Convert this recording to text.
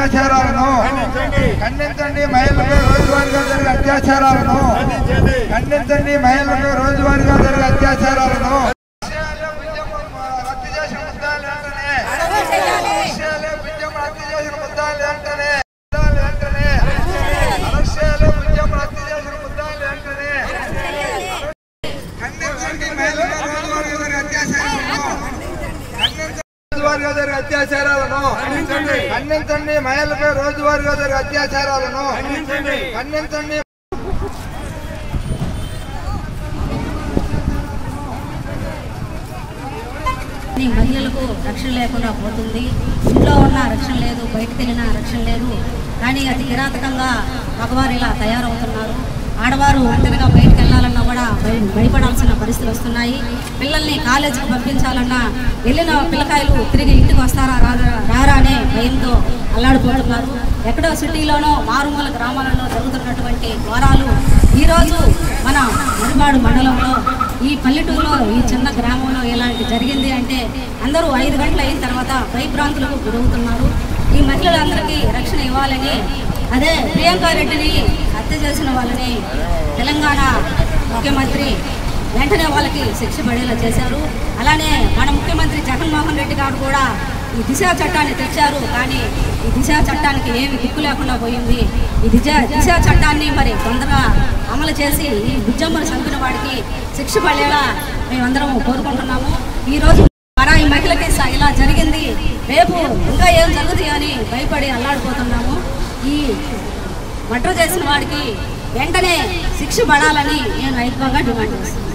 అత్యాచారాలను ఖండించండి మహిళలపై రోజువారీగా జరిగే అత్యాచారాలను ఖండించండి మహిళలపై రోజువారీగా జరిగే అత్యాచారాలను విషయాలే ఉద్యమం రద్దు చేసిన ముద్దాలు వెంటనే విషయాలే ఉద్యమం రద్దు చేసిన ముద్దాలు వెంటనే ముద్దాలు వెంటనే విషయాలే ఉద్యమం రద్దు చేసిన ముద్దాలు వెంటనే ఖండించండి మహిళలపై రోజువారీగా జరిగే అత్యాచారాలను రోజువారీగా జరిగే అత్యాచారాలను ఖండించండి మహిళలపై రోజువారీగా జరిగే అత్యాచారాలను ఖండించండి ఈ మహిళలకు రక్షణ లేకుండా పోతుంది ఇంట్లో ఉన్న రక్షణ లేదు బయటకు వెళ్ళిన రక్షణ లేదు కానీ అతి కిరాతకంగా మగవారు ఇలా తయారవుతున్నారు ఆడవారు ఒంటరిగా బయటకు వెళ్ళాలన్నా కూడా భయ భయపడాల్సిన పరిస్థితులు వస్తున్నాయి పిల్లల్ని కాలేజీకి పంపించాలన్నా వెళ్ళిన పిల్లకాయలు తిరిగి ఇంటికి వస్తారా రారా రారా అనే భయంతో అల్లాడిపోతున్నారు ఎక్కడో సిటీలోనో మారుమూల గ్రామాలలో జరుగుతున్నటువంటి ఘోరాలు ఈరోజు మన మరుబాడు మండలంలో ఈ పల్లెటూరులో ఈ చిన్న గ్రామంలో ఇలాంటి జరిగింది అంటే అందరూ ఐదు గంటలు అయిన తర్వాత భయభ్రాంతులకు గురవుతున్నారు ఈ మహిళలందరికీ రక్షణ ఇవ్వాలని అదే ప్రియాంక రెడ్డిని హత్య చేసిన వాళ్ళని తెలంగాణ ముఖ్యమంత్రి వెంటనే వాళ్ళకి శిక్ష పడేలా చేశారు అలానే మన ముఖ్యమంత్రి జగన్మోహన్ రెడ్డి గారు కూడా ఈ దిశ చట్టాన్ని తెచ్చారు కానీ ఈ దిశ చట్టానికి ఏమి దిక్కు లేకుండా పోయింది ఈ దిశ దిశ చట్టాన్ని మరి తొందరగా అమలు చేసి ఈ బుజ్జమ్మను చంపిన వాడికి శిక్ష పడేలా మేమందరం కోరుకుంటున్నాము ఈ రోజు ఈ మహిళకి స- ఇలా జరిగింది రేపు ఇంకా ఏం జరుగుతుంది అని భయపడి అల్లాడిపోతున్నాము ఈ మర్డర్ చేసిన వాడికి వెంటనే శిక్ష పడాలని నేను ఐక్యంగా డిమాండ్ చేస్తున్నాను